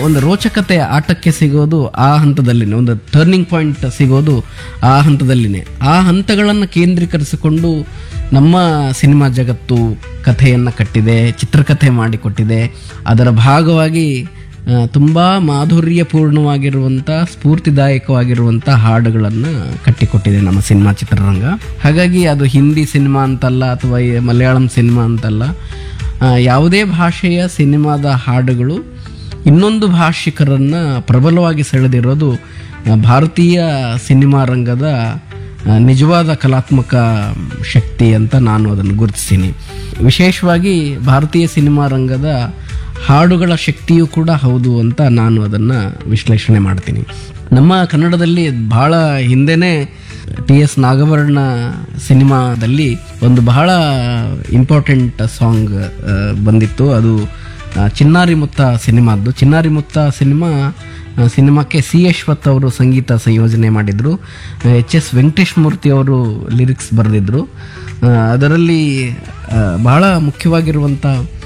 ಒಂದು ರೋಚಕತೆ ಆಟಕ್ಕೆ ಸಿಗೋದು ಆ ಹಂತದಲ್ಲಿನೇ ಒಂದು ಟರ್ನಿಂಗ್ ಪಾಯಿಂಟ್ ಸಿಗೋದು ಆ ಹಂತದಲ್ಲಿನೇ ಆ ಹಂತಗಳನ್ನು ಕೇಂದ್ರೀಕರಿಸಿಕೊಂಡು ನಮ್ಮ ಸಿನಿಮಾ ಜಗತ್ತು ಕಥೆಯನ್ನು ಕಟ್ಟಿದೆ ಚಿತ್ರಕಥೆ ಮಾಡಿಕೊಟ್ಟಿದೆ ಅದರ ಭಾಗವಾಗಿ ಆ, ತುಂಬಾ ಮಾಧುರ್ಯಪೂರ್ಣವಾಗಿರುವಂಥ ಸ್ಫೂರ್ತಿದಾಯಕವಾಗಿರುವಂಥ ಹಾಡುಗಳನ್ನು ಕಟ್ಟಿಕೊಟ್ಟಿದೆ ನಮ್ಮ ಸಿನಿಮಾ ಚಿತ್ರರಂಗ ಹಾಗಾಗಿ ಅದು ಹಿಂದಿ ಸಿನಿಮಾ ಅಂತಲ್ಲ ಅಥವಾ ಈ ಮಲಯಾಳಂ ಸಿನಿಮಾ ಅಂತಲ್ಲ ಆ, ಯಾವುದೇ ಭಾಷೆಯ ಸಿನಿಮಾದ ಹಾಡುಗಳು ಇನ್ನೊಂದು ಭಾಷಿಕರನ್ನ ಪ್ರಬಲವಾಗಿ ಸೆಳೆದಿರೋದು ಆ, ಭಾರತೀಯ ಸಿನಿಮಾ ರಂಗದ ಆ, ನಿಜವಾದ ಕಲಾತ್ಮಕ ಶಕ್ತಿ ಅಂತ ನಾನು ಅದನ್ನು ಗುರುತಿಸ್ತೀನಿ ವಿಶೇಷವಾಗಿ ಭಾರತೀಯ ಸಿನಿಮಾ ರಂಗದ ಹಾಡುಗಳ ಶಕ್ತಿಯೂ ಕೂಡ ಹೌದು ಅಂತ ನಾನು ಅದನ್ನು ವಿಶ್ಲೇಷಣೆ ಮಾಡ್ತೀನಿ ನಮ್ಮ ಕನ್ನಡದಲ್ಲಿ ಬಹಳ ಹಿಂದೆನೇ ಟಿ ಎಸ್ ನಾಗವರ್ಣ ಸಿನಿಮಾದಲ್ಲಿ ಒಂದು ಬಹಳ ಇಂಪಾರ್ಟೆಂಟ್ ಸಾಂಗ್ ಬಂದಿತ್ತು ಅದು ಆ, ಚಿನ್ನಾರಿ ಮುತ್ತ ಸಿನಿಮಾದ್ದು ಚಿನ್ನಾರಿ ಮುತ್ತ ಸಿನಿಮಾ ಆ, ಸಿನಿಮಾಕ್ಕೆ ಸಿ ಯಶ್ವತ್ ಅವರು ಸಂಗೀತ ಸಂಯೋಜನೆ ಮಾಡಿದರು ಎಚ್ ಎಸ್ ವೆಂಕಟೇಶ್ ಮೂರ್ತಿ ಅವರು ಲಿರಿಕ್ಸ್ ಬರೆದಿದ್ರು ಆ, ಅದರಲ್ಲಿ ಆ, ಬಹಳ ಮುಖ್ಯವಾಗಿರುವಂಥ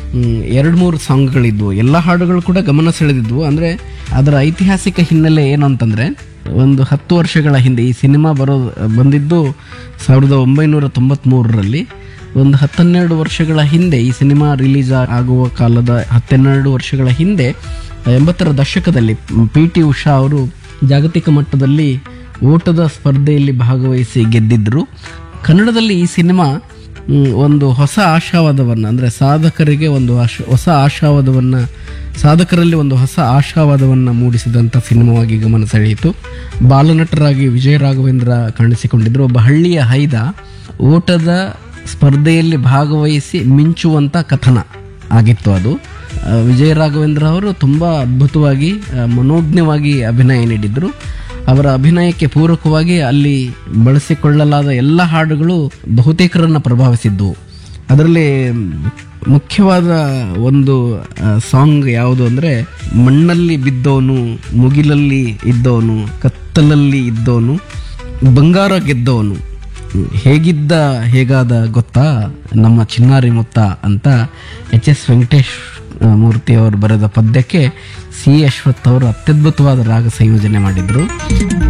ಎರಡು ಮೂರು ಸಾಂಗ್ಗಳಿದ್ವು ಎಲ್ಲ ಹಾಡುಗಳು ಕೂಡ ಗಮನ ಸೆಳೆದಿದ್ವು ಅಂದರೆ ಅದರ ಐತಿಹಾಸಿಕ ಹಿನ್ನೆಲೆ ಏನು ಅಂತಂದರೆ ಒಂದು ಹತ್ತು ವರ್ಷಗಳ ಹಿಂದೆ ಈ ಸಿನಿಮಾ ಬರೋ ಬಂದಿದ್ದು ಸಾವಿರದ ಒಂಬೈನೂರ ತೊಂಬತ್ತ್ಮೂರರಲ್ಲಿ ಒಂದು ಹತ್ತೆರಡು ವರ್ಷಗಳ ಹಿಂದೆ ಈ ಸಿನಿಮಾ ರಿಲೀಸ್ ಆಗುವ ಕಾಲದ ಹತ್ತೆರಡು ವರ್ಷಗಳ ಹಿಂದೆ ಎಂಬತ್ತರ ದಶಕದಲ್ಲಿ ಪಿ ಟಿ ಉಷಾ ಅವರು ಜಾಗತಿಕ ಮಟ್ಟದಲ್ಲಿ ಓಟದ ಸ್ಪರ್ಧೆಯಲ್ಲಿ ಭಾಗವಹಿಸಿ ಗೆದ್ದಿದ್ರು ಕನ್ನಡದಲ್ಲಿ ಈ ಸಿನಿಮಾ ಮ್, ಒಂದು ಹೊಸ ಆಶಾವಾದವನ್ನು ಅಂದರೆ ಸಾಧಕರಿಗೆ ಒಂದು ಆಶ ಹೊಸ ಆಶಾವಾದವನ್ನು ಸಾಧಕರಲ್ಲಿ ಒಂದು ಹೊಸ ಆಶಾವಾದವನ್ನು ಮೂಡಿಸಿದಂಥ ಸಿನಿಮಾವಾಗಿ ಗಮನ ಸೆಳೆಯಿತು ಬಾಲನಟರಾಗಿ ವಿಜಯ ರಾಘವೇಂದ್ರ ಕಾಣಿಸಿಕೊಂಡಿದ್ದರು ಒಬ್ಬ ಹಳ್ಳಿಯ ಹೈದ ಓಟದ ಸ್ಪರ್ಧೆಯಲ್ಲಿ ಭಾಗವಹಿಸಿ ಮಿಂಚುವಂಥ ಕಥನ ಆಗಿತ್ತು ಅದು ಆ, ವಿಜಯ ರಾಘವೇಂದ್ರ ಅವರು ತುಂಬ ಅದ್ಭುತವಾಗಿ ಆ, ಮನೋಜ್ಞವಾಗಿ ಅಭಿನಯ ನೀಡಿದ್ರು ಅವರ ಅಭಿನಯಕ್ಕೆ ಪೂರಕವಾಗಿ ಅಲ್ಲಿ ಬಳಸಿಕೊಳ್ಳಲಾದ ಎಲ್ಲ ಹಾಡುಗಳು ಬಹುತೇಕರನ್ನ ಪ್ರಭಾವಿಸಿದ್ದವು ಅದರಲ್ಲಿ ಮುಖ್ಯವಾದ ಒಂದು ಸಾಂಗ್ ಯಾವುದು ಅಂದರೆ ಮಣ್ಣಲ್ಲಿ ಬಿದ್ದವನು ಮುಗಿಲಲ್ಲಿ ಇದ್ದವನು ಕತ್ತಲಲ್ಲಿ ಇದ್ದವನು ಬಂಗಾರ ಗೆದ್ದವನು ಹೇಗಿದ್ದ ಹೇಗಾದ ಗೊತ್ತಾ ನಮ್ಮ ಚಿನ್ನಾರಿ ಮುತ್ತ ಅಂತ ಎಚ್ ಎಸ್ ವೆಂಕಟೇಶ್ ಆ, ಮೂರ್ತಿ ಅವರು ಬರೆದ ಪದ್ಯಕ್ಕೆ ಸಿ ಅಶ್ವಥ್ ಅವರು ಅತ್ಯದ್ಭುತವಾದ ರಾಗ ಸಂಯೋಜನೆ ಮಾಡಿದರು